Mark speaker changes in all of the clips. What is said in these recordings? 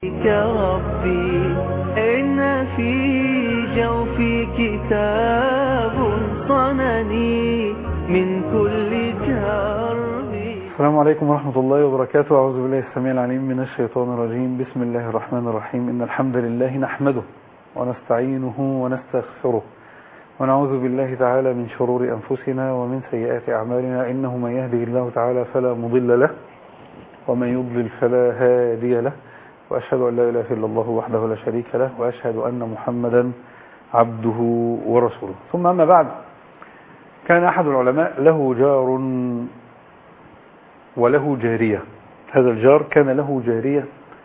Speaker 1: بك ربي إن في جوفي كتاب صنني من كل جرب
Speaker 2: السلام عليكم ورحمة الله وبركاته أعوذ بالله السميع العليم من الشيطان الرجيم بسم الله الرحمن الرحيم إن الحمد لله نحمده ونستعينه ونستغفره ونعوذ بالله تعالى من شرور أنفسنا ومن سيئات أعمالنا إنه من يهده الله تعالى فلا مضل له ومن يضلل فلا هادي له وأشهد أن لا إله إلا الله وحده لا شريك له وأشهد أن محمدا عبده ورسوله ثم أما بعد كان أحد العلماء له جار وله جارية هذا الجار كان له جارية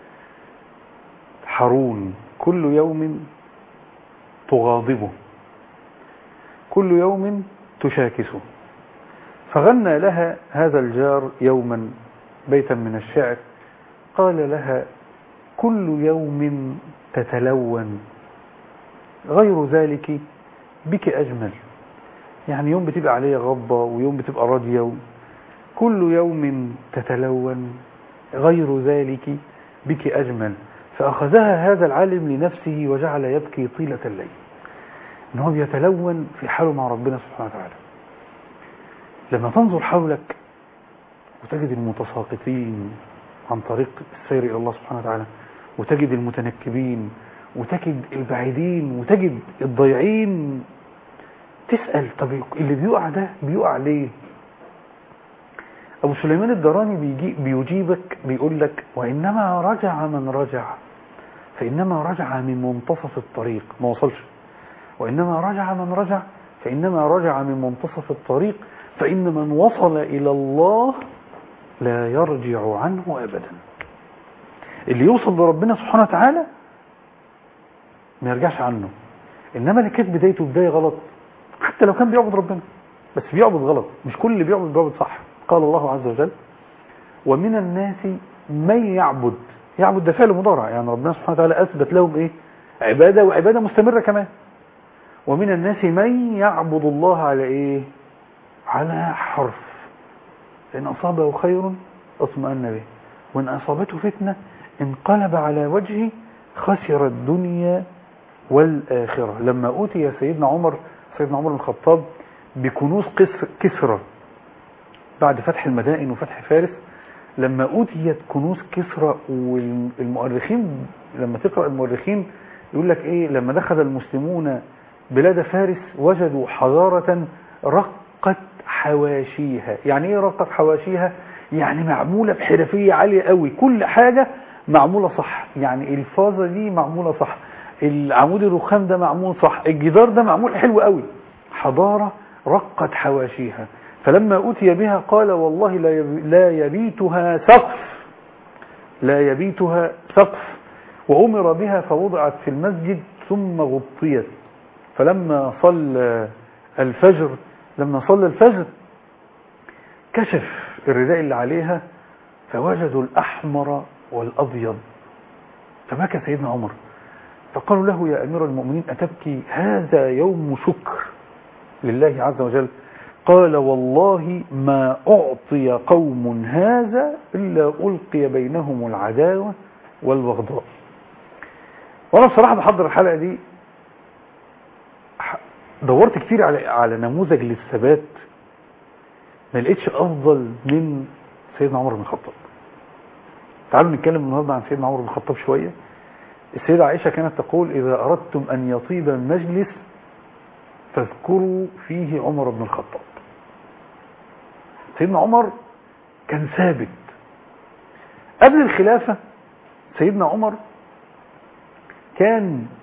Speaker 2: حرون كل يوم تغاضبه كل يوم تشاكسه فغنى لها هذا الجار يوما بيتا من الشعر قال لها كل يوم تتلون غير ذلك بك أجمل يعني يوم بتبقى عليها غضة ويوم بتبقى راضية كل يوم تتلون غير ذلك بك أجمل فأخذها هذا العالم لنفسه وجعل يبكي طيلة الليل إن هو بيتلون في حاله مع ربنا سبحانه وتعالى لما تنظر حولك وتجد المتساقطين عن طريق السير إلى الله سبحانه وتعالى وتجد المتنكبين وتجد البعيدين وتجد الضيعين تسأل طب اللي بيقع ده بيقع ليه أبو سليمان الدراني بيجي بيجيبك بيقول لك وإنما رجع من رجع فإنما رجع من منتصف الطريق ما وصلش وإنما رجع من رجع فإنما رجع من منتصف الطريق فإن من وصل إلى الله لا يرجع عنه أبدا اللي يوصل لربنا سبحانه وتعالى ما يرجعش عنه إنما اللي كانت بدايته بداية غلط حتى لو كان بيعبد ربنا بس بيعبد غلط مش كل اللي بيعبد بيعبد صح قال الله عز وجل ومن الناس من يعبد يعبد ده فعل مضارع يعني ربنا سبحانه وتعالى أثبت لهم إيه عبادة وعبادة مستمرة كمان ومن الناس من يعبد الله على إيه على حرف إن أصابه خير اطمأن به وإن أصابته فتنة انقلب على وجهه خسر الدنيا والآخرة لما أوتي سيدنا عمر سيدنا عمر بن الخطاب بكنوز كسرى بعد فتح المدائن وفتح فارس لما أوتيت كنوز كسرى والمؤرخين لما تقرأ المؤرخين يقول لك إيه لما دخل المسلمون بلاد فارس وجدوا حضارة رقت حواشيها يعني ايه رقت حواشيها يعني معمولة بحرفية عالية قوي كل حاجة معمولة صح يعني الفازة دي معمولة صح العمود الرخام ده معمول صح الجدار ده معمول حلو قوي حضارة رقت حواشيها فلما أتي بها قال والله لا يبيتها سقف لا يبيتها سقف وأمر بها فوضعت في المسجد ثم غطيت فلما صلى الفجر لما صلى الفجر كشف الرداء اللي عليها فوجدوا الأحمر والأبيض فبكى سيدنا عمر فقالوا له يا أمير المؤمنين أتبكي هذا يوم شكر لله عز وجل قال والله ما أعطي قوم هذا إلا ألقي بينهم العداوة والبغضاء وأنا بصراحة بحضر الحلقة دي دورت كتير على على نموذج للثبات ما لقيتش افضل من سيدنا عمر بن الخطاب تعالوا نتكلم النهارده عن سيدنا عمر بن الخطاب شويه السيدة عائشة كانت تقول إذا أردتم أن يطيب المجلس فاذكروا فيه عمر بن الخطاب سيدنا عمر كان ثابت قبل الخلافة سيدنا عمر كان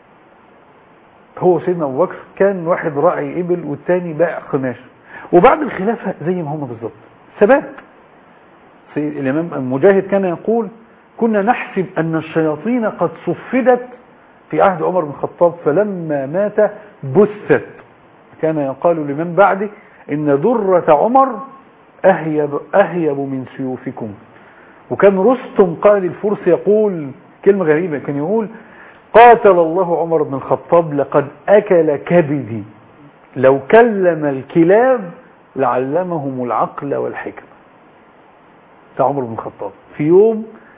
Speaker 2: هو سيدنا أبو بكر كان واحد راعي إبل والتاني باع قماش وبعد الخلافة زي ما هم بالظبط ثبات الإمام مجاهد كان يقول كنا نحسب أن الشياطين قد صفدت في عهد عمر بن الخطاب فلما مات بثت كان يقال لمن بعده إن درة عمر أهيب, أهيب من سيوفكم وكان رستم قائد الفرس يقول كلمة غريبة كان يقول قاتل الله عمر بن الخطاب لقد أكل كبدي لو كلم الكلاب لعلمهم العقل والحكمة ده عمر بن الخطاب في يوم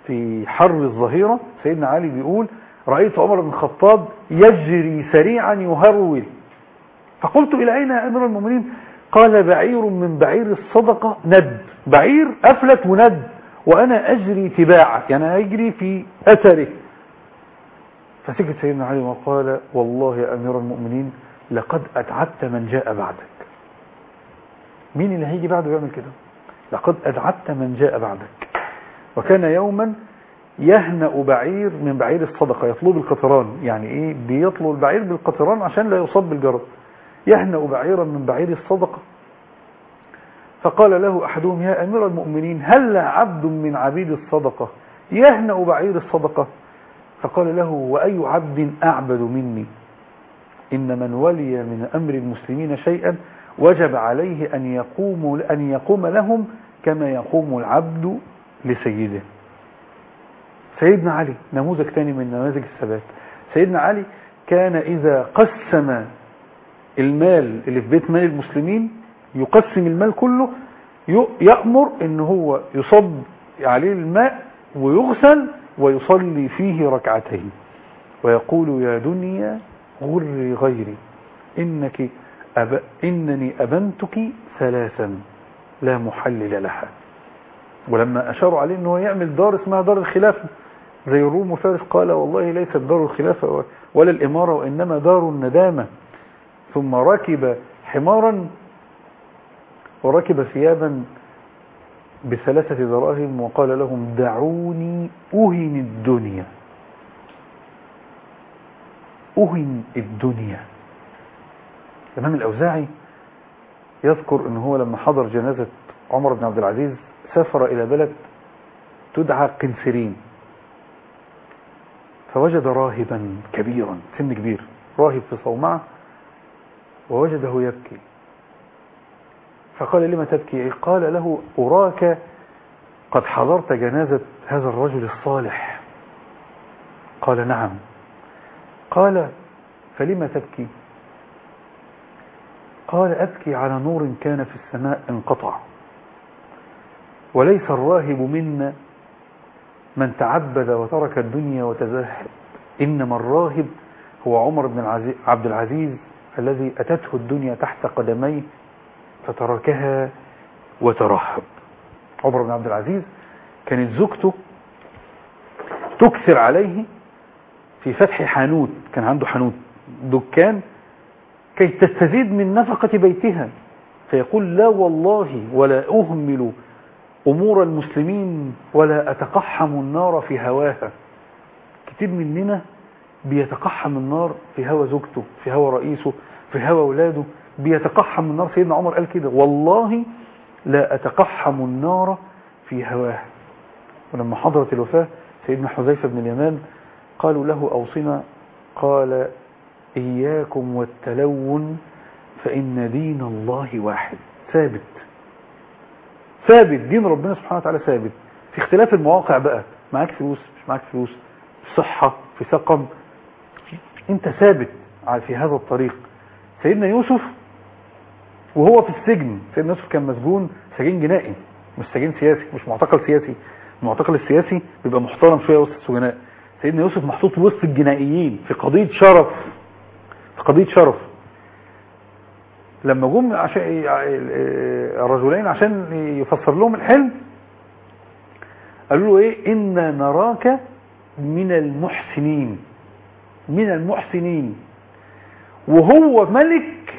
Speaker 2: في حر الظهيرة سيدنا علي بيقول رأيت عمر بن الخطاب يجري سريعا يهرول فقلت إلى أين يا أمير المؤمنين قال بعير من بعير الصدقة ند بعير أفلت وند وأنا أجري تباعه يعني أجري في أثره فسكت سيدنا علي وقال والله يا أمير المؤمنين لقد أتعبت من جاء بعدك مين اللي هيجي بعده يعمل كده لقد أتعبت من جاء بعدك وكان يوما يهنأ بعير من بعير الصدقة يطلب القطران يعني ايه بيطلب البعير بالقطران عشان لا يصاب بالجرب يهنأ بعيرا من بعير الصدقة فقال له أحدهم يا أمير المؤمنين هل عبد من عبيد الصدقة يهنأ بعير الصدقة فقال له وأي عبد أعبد مني إن من ولي من أمر المسلمين شيئا وجب عليه أن يقوم, أن يقوم لهم كما يقوم العبد لسيده سيدنا علي نموذج ثاني من نماذج الثبات سيدنا علي كان إذا قسم المال اللي في بيت مال المسلمين يقسم المال كله يأمر ان هو يصب عليه الماء ويغسل ويصلي فيه ركعتين ويقول يا دنيا غري غيري إنك أب... إنني أبنتك ثلاثا لا محلل لها ولما أشاروا عليه أنه يعمل دار اسمها دار الخلافة زي الروم وفارس قال والله ليست دار الخلافة ولا الإمارة وإنما دار الندامة ثم ركب حمارا وركب ثيابا بثلاثة دراهم وقال لهم دعوني أهن الدنيا أهن الدنيا الإمام الأوزاعي يذكر أنه هو لما حضر جنازة عمر بن عبد العزيز سافر إلى بلد تدعى قنسرين فوجد راهبا كبيرا سن كبير راهب في صومعة ووجده يبكي فقال لما تبكي قال له أراك قد حضرت جنازة هذا الرجل الصالح قال نعم قال فلما تبكي قال أبكي على نور كان في السماء انقطع وليس الراهب منا من تعبد وترك الدنيا وتزهد إنما الراهب هو عمر بن عبد العزيز الذي أتته الدنيا تحت قدميه فتركها وترحب عمر بن عبد العزيز كانت زوجته تكثر عليه في فتح حانوت كان عنده حانوت دكان كي تستزيد من نفقة بيتها فيقول لا والله ولا أهمل أمور المسلمين ولا أتقحم النار في هواها كتير مننا بيتقحم النار في هوا زوجته في هوا رئيسه في هوا أولاده بيتقحم النار سيدنا عمر قال كده والله لا أتقحم النار في هواها ولما حضرت الوفاة سيدنا حذيفة بن اليمان قالوا له أوصنا قال إياكم والتلون فإن دين الله واحد ثابت ثابت دين ربنا سبحانه وتعالى ثابت في اختلاف المواقع بقى معاك فلوس مش معاك فلوس في صحة في سقم انت ثابت في هذا الطريق سيدنا يوسف وهو في السجن سيدنا يوسف كان مسجون سجين جنائي مش سجين سياسي مش معتقل سياسي المعتقل السياسي بيبقى محترم شوية وسط السجناء سيدنا يوسف محطوط وسط الجنائيين في قضية شرف في قضية شرف لما جم عشان الرجلين عشان يفسر لهم الحلم قالوا له ايه إنا نراك من المحسنين من المحسنين وهو ملك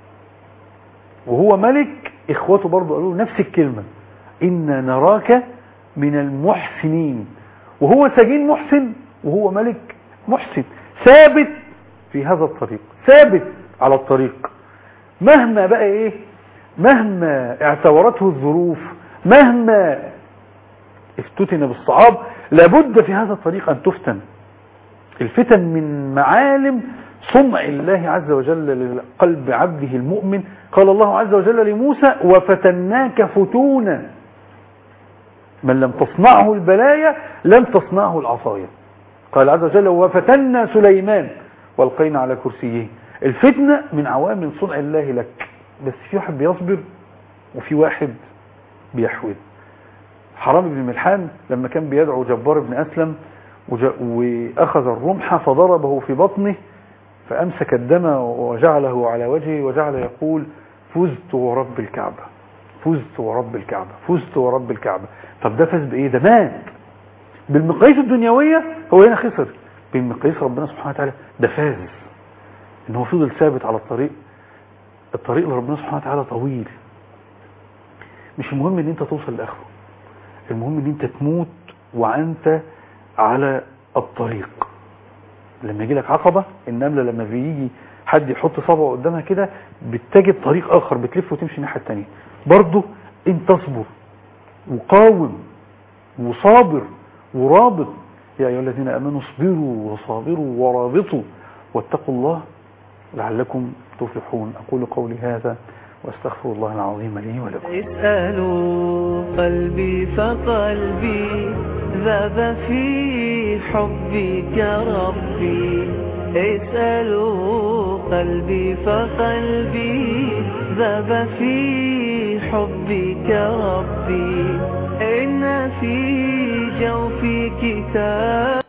Speaker 2: وهو ملك اخواته برضه قالوا له نفس الكلمة إنا نراك من المحسنين وهو سجين محسن وهو ملك محسن ثابت في هذا الطريق ثابت على الطريق مهما بقى ايه مهما اعتورته الظروف مهما افتتن بالصعاب لابد في هذا الطريق ان تفتن الفتن من معالم صنع الله عز وجل لقلب عبده المؤمن قال الله عز وجل لموسى وفتناك فتونا من لم تصنعه البلايا لم تصنعه العصايا قال عز وجل وفتنا سليمان والقينا على كرسيه الفتنة من عوامل صنع الله لك بس في واحد بيصبر وفي واحد بيحود حرام بن ملحان لما كان بيدعو جبار بن أسلم وج- وأخذ الرمح فضربه في بطنه فأمسك الدم وجعله على وجهه وجعل يقول فزت ورب الكعبة فزت ورب الكعبة فزت ورب الكعبة طب ده فاز بإيه ده مات بالمقاييس الدنيوية هو هنا خسر بالمقاييس ربنا سبحانه وتعالى ده فاز ان هو فضل ثابت على الطريق الطريق لربنا سبحانه وتعالى طويل مش المهم ان انت توصل لاخره المهم ان انت تموت وانت على الطريق لما يجي لك عقبة النملة لما بيجي حد يحط صبعه قدامها كده بتجد طريق اخر بتلف وتمشي الناحية التانية برضه انت اصبر وقاوم وصابر ورابط يا ايها الذين امنوا اصبروا وصابروا ورابطوا واتقوا الله لعلكم تفلحون اقول قولي هذا واستغفر الله العظيم لي ولكم
Speaker 1: اسألوا قلبي فقلبي ذاب في حبك ربي اسألوا قلبي فقلبي ذاب في حبك ربي إن في جوفي كتاب